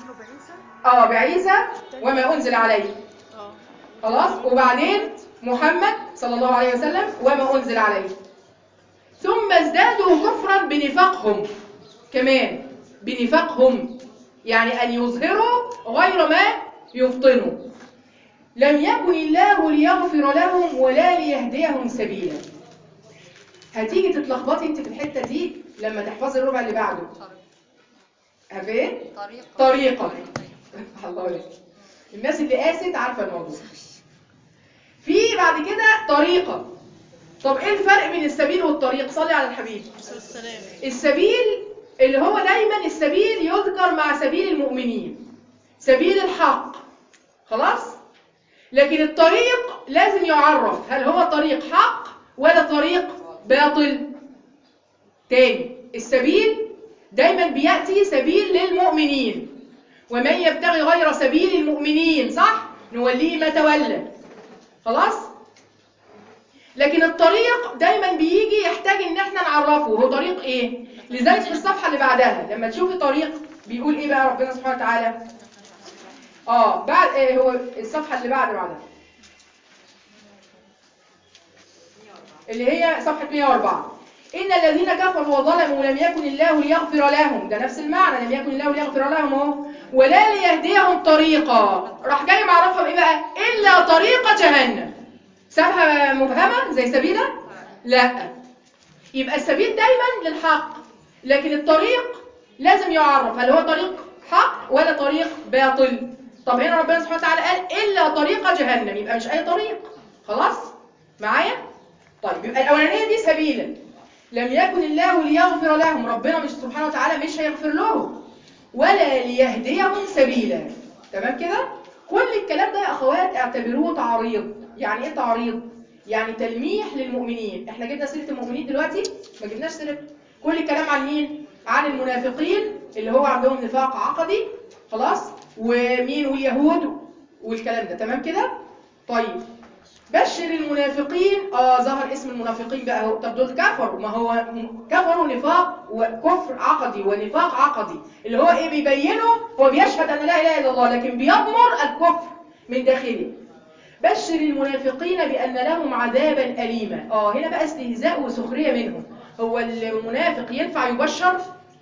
اه بعيسى وما انزل عليه خلاص وبعدين محمد صلى الله عليه وسلم وما انزل عليه ثم ازدادوا كفرا بنفاقهم كمان بنفاقهم يعني ان يظهروا غير ما يبطنوا لم يكن الله ليغفر لهم ولا ليهديهم سبيلا هتيجي تتلخبطي انت في الحته دي لما تحفظي الربع اللي بعده عارفين طريقة طريقة الله يبارك. الناس اللي قاست عارفة الموضوع في بعد كده طريقة طب ايه الفرق بين السبيل والطريق صلي على الحبيب السلام السبيل اللي هو دايما السبيل يذكر مع سبيل المؤمنين سبيل الحق خلاص لكن الطريق لازم يعرف هل هو طريق حق ولا طريق باطل تاني السبيل دايما بيأتي سبيل للمؤمنين ومن يبتغي غير سبيل المؤمنين صح نوليه ما تولى خلاص لكن الطريق دايما بيجي يحتاج ان احنا نعرفه هو طريق ايه لذلك في الصفحه اللي بعدها لما تشوفي طريق بيقول ايه بقى ربنا سبحانه وتعالى اه بعد إيه هو الصفحه اللي بعد بعدها اللي هي صفحه 104 ان الذين كفروا وظلموا لم يكن الله ليغفر لهم ده نفس المعنى لم يكن الله ليغفر لهم اهو ولا ليهديهم طريقا راح جاي معرفها بايه بقى الا طريق جهنم سابها مبهمه زي سبيله لا يبقى السبيل دايما للحق لكن الطريق لازم يعرف هل هو طريق حق ولا طريق باطل طب هنا ربنا سبحانه وتعالى قال الا طريق جهنم يبقى مش اي طريق خلاص معايا طيب يبقى الاولانيه دي سبيلا لم يكن الله ليغفر لهم ربنا مش سبحانه وتعالى مش هيغفر لهم ولا ليهديهم سبيلا تمام كده كل الكلام ده يا اخوات اعتبروه تعريض يعني ايه تعريض يعني تلميح للمؤمنين احنا جبنا سيره المؤمنين دلوقتي ما جبناش سيره كل الكلام عن مين عن المنافقين اللي هو عندهم نفاق عقدي خلاص ومين واليهود والكلام ده تمام كده طيب بشر المنافقين اه ظهر اسم المنافقين بقى اهو طب دول كفروا ما هو م- كفروا نفاق وكفر عقدي ونفاق عقدي اللي هو ايه بيبينه هو بيشهد ان لا اله الا الله لكن بيضمر الكفر من داخله بشر المنافقين بان لهم عذابا اليما اه هنا بقى استهزاء وسخريه منهم هو المنافق ينفع يبشر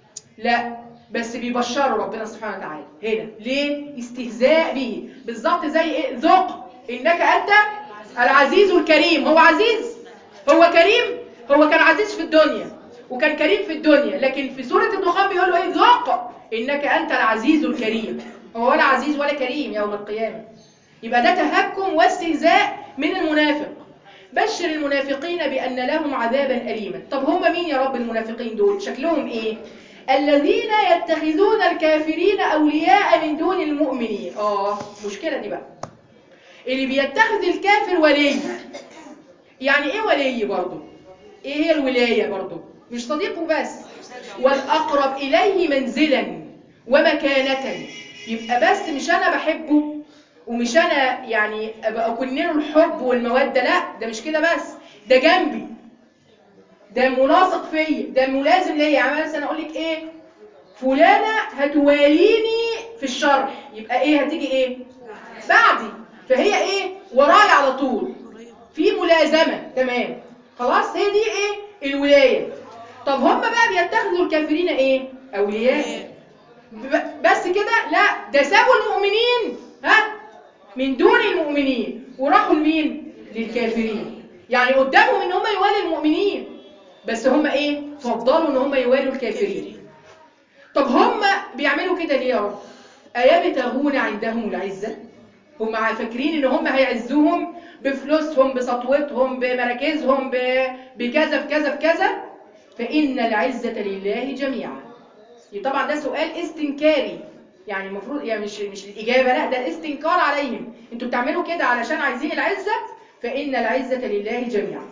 لا بس بيبشروا ربنا سبحانه وتعالى هنا ليه استهزاء به بالظبط زي ايه ذق انك انت العزيز الكريم هو عزيز هو كريم هو كان عزيز في الدنيا وكان كريم في الدنيا لكن في سورة الدخان بيقول له ايه ذق انك انت العزيز الكريم هو ولا عزيز ولا كريم يوم القيامة يبقى ده تهكم واستهزاء من المنافق بشر المنافقين بأن لهم عذابا أليما طب هم مين يا رب المنافقين دول شكلهم ايه الذين يتخذون الكافرين أولياء من دون المؤمنين اه مشكلة دي بقى اللي بيتخذ الكافر ولي يعني ايه ولي برضه ايه هي الولاية برضه مش صديقه بس والأقرب إليه منزلا ومكانة يبقى بس مش أنا بحبه ومش أنا يعني أبقى أكون له الحب والمودة لا ده مش كده بس ده جنبي ده ملاصق فيا ده ملازم ليا يعني مثلا أقول لك إيه فلانة هتواليني في الشرح يبقى إيه هتيجي إيه بعدي فهي إيه ورايا على طول في ملازمة تمام خلاص هي دي ايه الولاية طب هم بقى بيتخذوا الكافرين ايه اولياء ب- بس كده لا ده سابوا المؤمنين ها من دون المؤمنين وراحوا لمين للكافرين يعني قدامهم ان هم يوالوا المؤمنين بس هم ايه فضلوا ان هم يوالوا الكافرين طب هم بيعملوا كده ليه يا رب ايبتغون عندهم العزه هم فاكرين ان هم هيعزوهم بفلوسهم بسطوتهم بمراكزهم ب- بكذا في كذا في كذا فإن العزة لله جميعا طبعا ده سؤال استنكاري يعني المفروض يعني مش مش الإجابة لا ده استنكار عليهم انتوا بتعملوا كده علشان عايزين العزة فإن العزة لله جميعا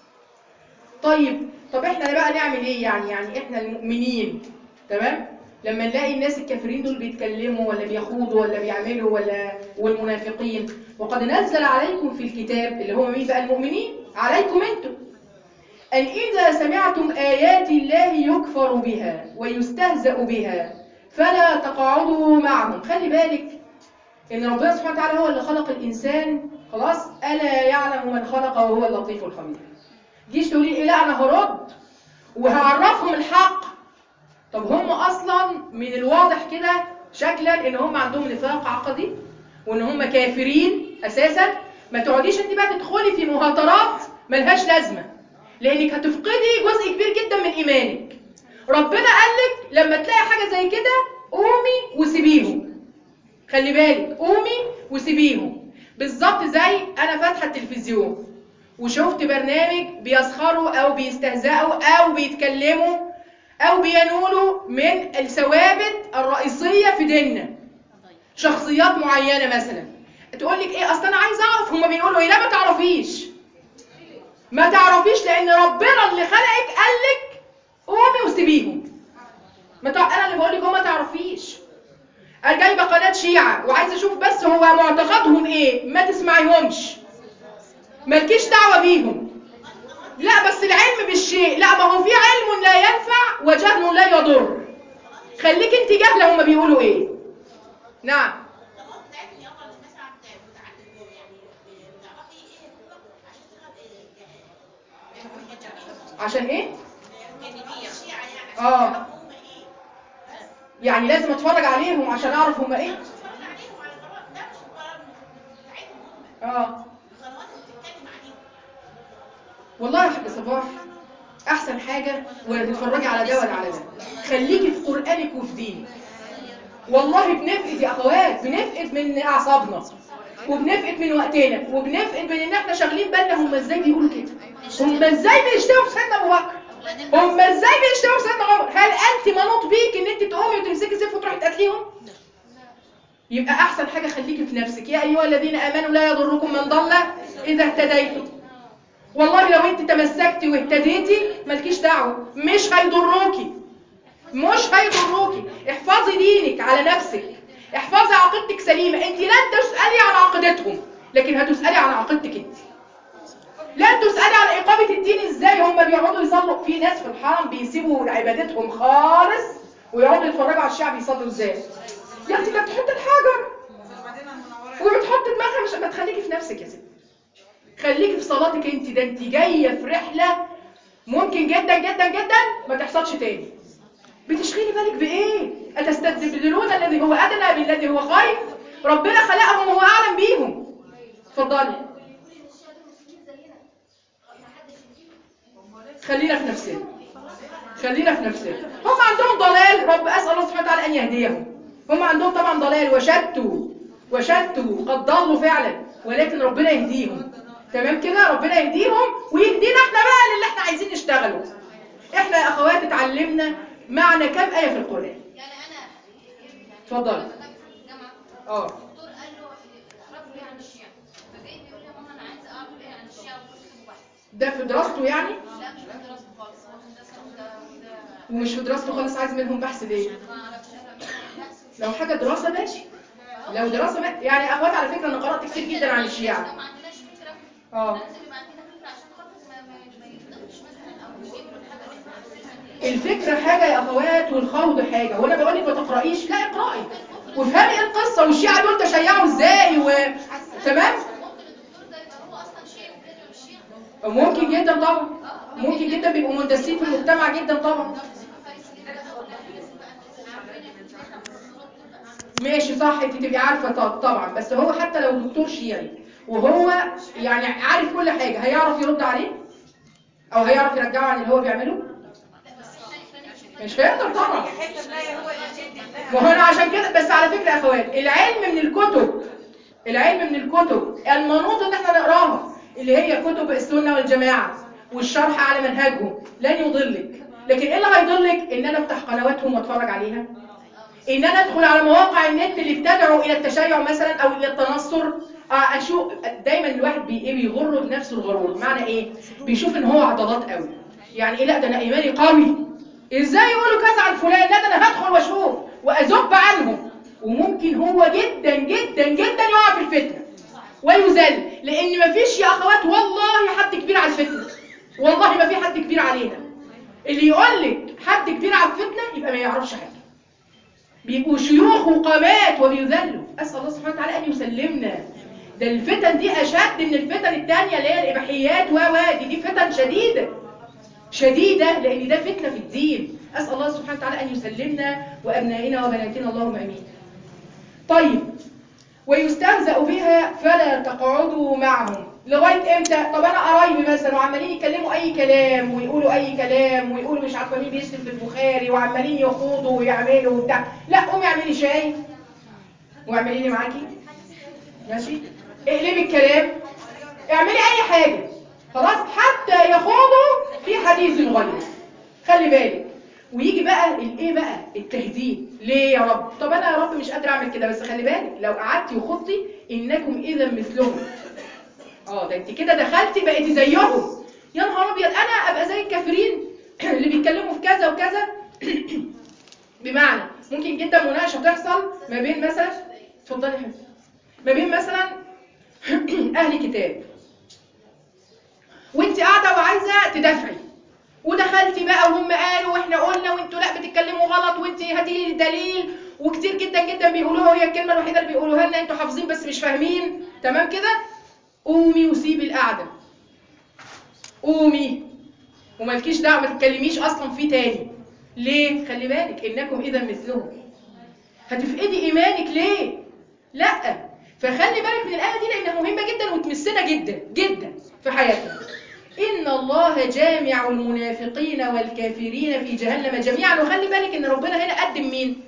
طيب طب احنا بقى نعمل ايه يعني يعني احنا المؤمنين تمام لما نلاقي الناس الكافرين دول بيتكلموا ولا بيخوضوا ولا بيعملوا ولا والمنافقين وقد نزل عليكم في الكتاب اللي هم مين بقى المؤمنين عليكم انتم أن إذا سمعتم آيات الله يكفر بها ويستهزأ بها فلا تقعدوا معهم طبعا خلي بالك ان ربنا سبحانه وتعالى هو اللي خلق الانسان خلاص الا يعلم من خلق وهو اللطيف الخبير جيش تقولي ايه لا انا هرد وهعرفهم الحق طب هم اصلا من الواضح كده شكلا ان هم عندهم نفاق عقدي وان هم كافرين اساسا ما تقعديش انت بقى تدخلي في مهاترات ملهاش لازمه لانك هتفقدي جزء كبير جدا من ايمانك ربنا قال لك لما تلاقي حاجه زي كده قومي وسيبيهم خلي بالك قومي وسيبيهم بالظبط زي انا فاتحه التلفزيون وشفت برنامج بيسخروا او بيستهزئوا او بيتكلموا او بينولوا من الثوابت الرئيسيه في ديننا شخصيات معينه مثلا تقول لك ايه اصل انا عايز اعرف هما بيقولوا ايه لا ما تعرفيش ما تعرفيش لان ربنا اللي خلقك قال لك قومي وسيبيهم ما تع... انا اللي بقول لك هو ما تعرفيش انا جايبه قناه شيعه وعايزه اشوف بس هو معتقدهم ايه ما تسمعيهمش مالكيش دعوه بيهم لا بس العلم بالشيء لا ما هو في علم لا ينفع وجهل لا يضر خليك انت جاهله هما بيقولوا ايه نعم عشان ايه اه يعني لازم اتفرج عليهم عشان اعرف هما ايه اه والله يا حاج صباح احسن حاجه ولا تتفرجي على ده ولا على ده خليكي في قرانك وفي دينك والله بنفقد يا اخوات بنفقد من اعصابنا وبنفقد من وقتنا وبنفقد من ان احنا شاغلين بالنا هم ازاي بيقولوا كده هم ازاي بيشتموا في سيدنا ابو بكر هم ازاي بيشتموا في سيدنا عمر هل انت منوط بيك ان انت تقومي وتمسكي سيف وتروحي تقتليهم يبقى احسن حاجه خليكي في نفسك يا ايها الذين امنوا لا يضركم من ضل اذا اهتديتم والله لو انت تمسكتي واهتديتي مالكيش دعوه مش هيضروكي مش هيضروكي احفظي دينك على نفسك احفظي عقيدتك سليمه انت لن تسالي عن عقيدتهم لكن هتسالي عن عقيدتك انت لن تسالي عن اقامه الدين ازاي هم بيقعدوا يصلوا في ناس في الحرم بيسيبوا عبادتهم خالص ويقعدوا يتفرجوا على الشعب يصلوا ازاي يا اختي ده بتحط الحجر وبتحط دماغها مش ما تخليكي في نفسك يا ستي خليكي في صلاتك انت ده انت جايه في رحله ممكن جدا جدا جدا ما تحصلش تاني بتشغلي بالك بايه اتستبدلون الذي هو ادنى بالذي هو خير ربنا خلقهم وهو اعلم بيهم اتفضلي خلينا في نفسنا خلينا في نفسنا هم عندهم ضلال رب اسال الله سبحانه وتعالى ان يهديهم هم عندهم طبعا ضلال وشتوا وشتوا قد ضلوا فعلا ولكن ربنا يهديهم تمام كده ربنا يهديهم ويهدينا احنا بقى للي احنا عايزين نشتغله احنا يا اخوات اتعلمنا معنى كام ايه في القران يعني انا اتفضل لما كان في الجامعه اه الدكتور قال له اعرفوا ايه عن الشيعة فجاي بيقول لي يا ماما انا عايز اعرف ايه عن الشيعة وكتب بحث ده في دراسته يعني لا مش في دراسته خالص هو هندسه وده وده ومش في دراسته خالص عايز منهم بحث ليه ما اعرفش انا بحث لو حاجه دراسه ماشي لو دراسه ماشي. يعني يا اخوات على فكره انا قرات كتير جدا عن الشيعه لو ما عندناش فكره اه لازم يبقى عندنا فكره عشان خاطر ما ما ما يفضلش مثلا او يجيب له الحاجه اللي الفكره حاجه يا اخوات والخوض حاجه وانا بقول لك ما تقرايش لا اقراي وافهمي ايه القصه والشيعه دول تشيعوا ازاي و... تمام ممكن الدكتور ده يبقى هو اصلا شيعي وبيدعو للشيعة ممكن جدا طبعا ممكن جدا بيبقوا مندسين في المجتمع جدا طبعا ماشي صح انت تبقي عارفه طب طبعا بس هو حتى لو دكتور شيعي وهو يعني عارف كل حاجه هيعرف يرد عليه او هيعرف يرجعه عن اللي هو بيعمله مش هيقدر طبعا ما هو انا عشان كده بس على فكره يا اخوات العلم من الكتب العلم من الكتب المنوط ان احنا نقراها اللي هي كتب السنه والجماعه والشرح على منهجهم لن يضلك لكن ايه اللي هيضلك ان انا افتح قنواتهم واتفرج عليها ان انا ادخل على مواقع النت اللي بتدعو الى التشيع مثلا او الى التنصر آه، اشوف دايما الواحد بي ايه بيغر بنفسه الغرور معنى ايه بيشوف ان هو عضلات قوي يعني ايه لا ده انا ايماني قوي ازاي يقولوا كذا عن فلان لا ده انا هدخل واشوف واذب عنهم وممكن هو جدا جدا جدا يقع في الفتنه ويذل لان مفيش يا اخوات والله حد كبير على الفتنه والله ما في حد كبير علينا اللي يقول لك حد كبير على الفتنه يبقى ما يعرفش حاجه بيبقوا شيوخ وقامات ابتلاء وبيذلوا اسال الله سبحانه وتعالى ان يسلمنا ده الفتن دي اشد من الفتن التانية اللي هي الاباحيات و و دي دي فتن شديده شديده لان ده فتنه في الدين اسال الله سبحانه وتعالى ان يسلمنا وابنائنا وبناتنا اللهم امين طيب ويستهزأ بها فلا تقعدوا معهم لغايه امتى طب انا قرايبي مثلا وعمالين يتكلموا اي كلام ويقولوا اي كلام ويقولوا مش عارفه مين بيشتم في البخاري وعمالين يخوضوا ويعملوا وبتاع لا قومي اعملي شاي واعملي لي معاكي ماشي اقلبي الكلام اعملي اي حاجه خلاص حتى يخوضوا في حديث غيره خلي بالك ويجي بقى الايه بقى التهديد ليه يا رب طب انا يا رب مش قادره اعمل كده بس خلي بالك لو قعدتي وخضتي انكم اذا مثلهم اه ده انت كده دخلتي بقيتي زيهم يا نهار ابيض انا ابقى زي الكافرين اللي بيتكلموا في كذا وكذا بمعنى ممكن جدا مناقشه تحصل ما بين مثلا اتفضلي يا حبيبتي ما بين مثلا اهل كتاب وانت قاعده وعايزه تدافعي ودخلتي بقى وهم قالوا واحنا قلنا وانتوا لا بتتكلموا غلط وانت هاتي لي الدليل وكتير جدا جدا بيقولوها وهي الكلمه الوحيده اللي بيقولوها لنا انتوا حافظين بس مش فاهمين تمام كده قومي وسيبي القعده قومي ومالكيش دعوه ما تتكلميش اصلا فيه تاني ليه خلي بالك انكم اذا مثلهم هتفقدي ايمانك ليه لا فخلي بالك من الايه دي لانها مهمه جدا وتمسنا جدا جدا في حياتنا ان الله جامع المنافقين والكافرين في جهنم جميعا وخلي بالك ان ربنا هنا قدم مين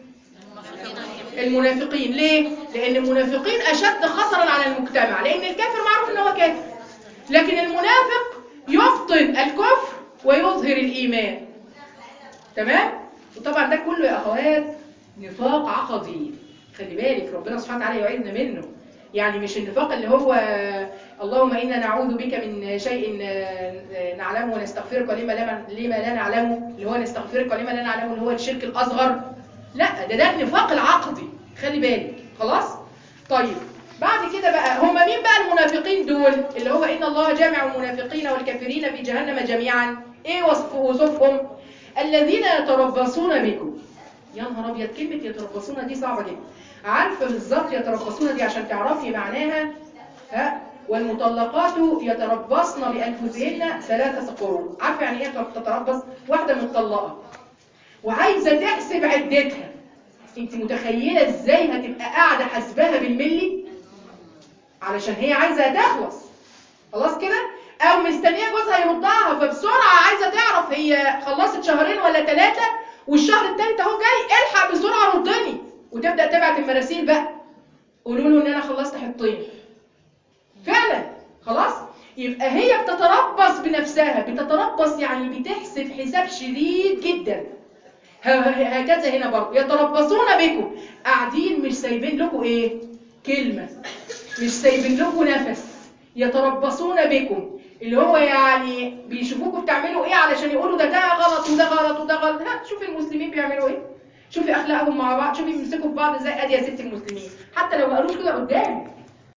المنافقين ليه لان المنافقين اشد خطرا على المجتمع لان الكافر معروف ان هو كافر لكن المنافق يبطن الكفر ويظهر الايمان تمام وطبعا ده كله يا اخوات نفاق عقدي خلي بالك ربنا سبحانه وتعالى يعيذنا منه يعني مش النفاق اللي هو اللهم انا نعوذ بك من شيء نعلمه ونستغفرك لما لا لما لا نعلمه اللي هو نستغفرك لما لا نعلمه اللي هو الشرك الاصغر لا ده ده النفاق العقدي خلي بالك خلاص طيب بعد كده بقى هم مين بقى المنافقين دول اللي هو ان الله جامع المنافقين والكافرين في جهنم جميعا ايه وصف وصفهم الذين يتربصون بكم يا نهار ابيض كلمه يتربصون دي صعبه جدا عارفه بالظبط يتربصون دي عشان تعرفي معناها ها والمطلقات يتربصن بانفسهن ثلاثه قرون عارفه يعني ايه تتربص واحده مطلقه وعايزه تحسب عدتها انت متخيله ازاي هتبقى قاعده حاسباها بالملي علشان هي عايزه تخلص خلاص كده او مستنيه جوزها يرضعها فبسرعه عايزه تعرف هي خلصت شهرين ولا ثلاثه والشهر الثالث اهو جاي الحق بسرعه ردني وتبدا تبعت المراسيل بقى قولوا له ان انا خلصت حطين فعلا خلاص يبقى هي بتتربص بنفسها بتتربص يعني بتحسب حساب شديد جدا هكذا هنا برضه يتربصون بكم قاعدين مش سايبين لكم ايه كلمه مش سايبين لكم نفس يتربصون بكم اللي هو يعني بيشوفوكم بتعملوا ايه علشان يقولوا ده ده غلط وده غلط وده غلط ها شوفي المسلمين بيعملوا ايه شوفي اخلاقهم مع بعض شوفي بيمسكوا في بعض ازاي ادي يا ست المسلمين حتى لو ما قالوش كده قدامك